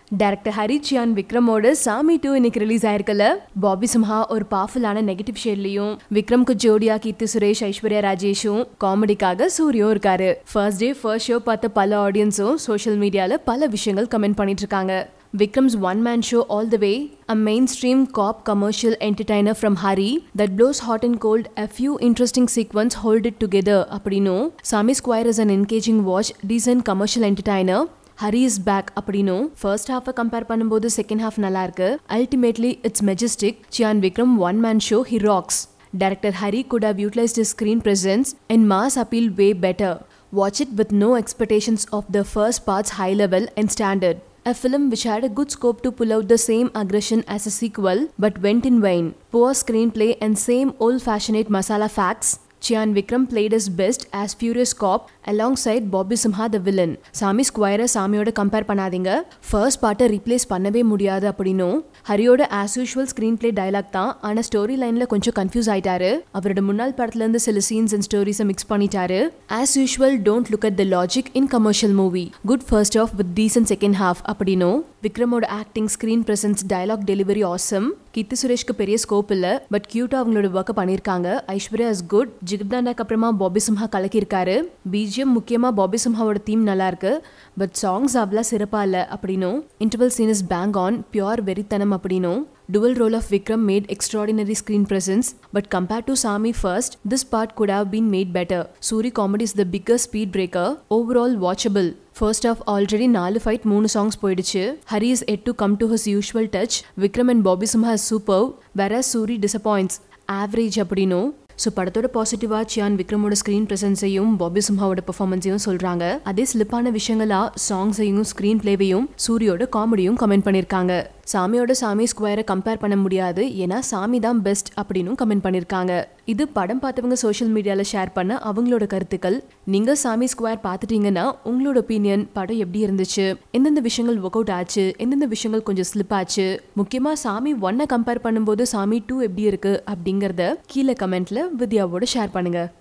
Director Hari cyan விக்ரமோட சாமி two இன்னைக்கு release ஆயிருக்குல்ல Bobby Simha ஒரு பவர்ஃபுல்லான நெகட்டிவ் ஷேட்லயும் விக்ரம்க்கு ஜோடியா கீர்த்தி சுரேஷ் ஐஸ்வர்யா ராஜேஷும் காமெடிக்காக சூரியும் இருக்காரு ஃபர்ஸ்ட் டே ஃபர்ஸ்ட் ஷோ பார்த்த பல ஆடியன்ஸும் சோஷியல் மீடியால பல விஷயங்கள் கமெண்ட் பண்ணிட்டு இருக்காங்க Vikram's one man show all the way, a mainstream cop commercial entertainer from Hari that blows hot and cold, a few interesting sequence hold it together. அப்படின்னும் Saamy square is an engaging watch, decent commercial entertainer. Hari is back அப்படின்னும் first ஹாஃபை compare பண்ணும்போது second half நல்லா இருக்கு ultimately it's majestic Chiyaan Vikram one man show he rocks Director Hari could have utilized his screen presence and mass appeal way better. Watch it with no expectations of the first part's high level and standard. A film which had a good scope to pull out the same aggression as a sequel but went in vain. Poor screenplay and same old fashioned masala facts. Chian Vikram played his best as Furious Cop alongside Bobby Simha the villain. சாமி ஸ்கொயரை சாமியோட compare பண்ணாதீங்க first பார்ட்டை replace பண்ணவே முடியாது அப்படின்னும் ஹரியோட as usual screenplay dialogue தான் ஆனால் ஸ்டோரி லைனில் கொஞ்சம் கன்ஃபியூஸ் ஆயிட்டாரு அவரோட முன்னாள் படத்துல இருந்து சில சீன்ஸ் அண்ட் ஸ்டோரிஸை மிக்ஸ் பண்ணிட்டாரு as usual don't look at the logic in commercial movie good first half with decent second half அப்படின்னும் விக்ரமோட acting screen presence dialogue delivery awesome Keerthy சுரேஷ்க்கு பெரிய ஸ்கோப் இல்லை பட் கியூட்டா அவங்களோட ஒர்க்கை பண்ணியிருக்காங்க ஐஸ்வர்யா இஸ் குட் ஜிகிர்தாண்டாக்கு அப்புறமா பாபி சிம்ஹா கலக்கியிருக்காரு பிஜிஎம் முக்கியமாக பாபி சிம்ஹாவோட தீம் நல்லா இருக்கு பட் சாங்ஸ் அவ்வளோ சிறப்பாக இல்லை அப்படின்னும் interval scene is bang on pure வெறித்தனம் அப்படின்னும் dual role of Vikram made extraordinary screen presence, but compared to Sami first, this part could have been made better. Suri comedy is the biggest speed breaker, overall watchable. First half already நாலு fight மூணு songs போயிடுச்சு Hari is yet to come to his usual touch Vikram and Bobby Simha super வேற Soori disappoints average அப்படின்னும் so படத்தோட பாசிட்டிவாக சியான் விக்ரமோட ஸ்க்ரீன் ப்ரெசன்ஸையும் பாபி சிம்ஹாவோட பெர்ஃபார்மன்ஸையும் சொல்கிறாங்க அதே ஸ்லிப்பான விஷயங்களா சாங்ஸையும் ஸ்க்ரீன் பிளேவையும் சூரியோட காமெடியும் கமெண்ட் பண்ணியிருக்காங்க சாமியோட சாமி ஸ்கொயரை கம்பேர் பண்ண முடியாது ஏன்னா சாமி தான் பெஸ்ட் அப்படின்னும் கமெண்ட் பண்ணியிருக்காங்க இது படம் பார்த்தவங்க சோஷியல் மீடியாவில் ஷேர் பண்ண அவங்களோட கருத்துக்கள் நீங்கள் சாமி ஸ்கொயர் பார்த்துட்டீங்கன்னா உங்களோட ஒப்பீனியன் படம் எப்படி இருந்துச்சு எந்தெந்த விஷயங்கள் ஒர்க் அவுட் ஆச்சு எந்தெந்த விஷயங்கள் கொஞ்சம் ஸ்லிப் ஆச்சு முக்கியமாக சாமி ஒன்னை கம்பேர் பண்ணும்போது சாமி டூ எப்படி இருக்கு அப்படிங்கிறத கீழே கமெண்ட்ல வித்யாவோட ஷேர் பண்ணுங்க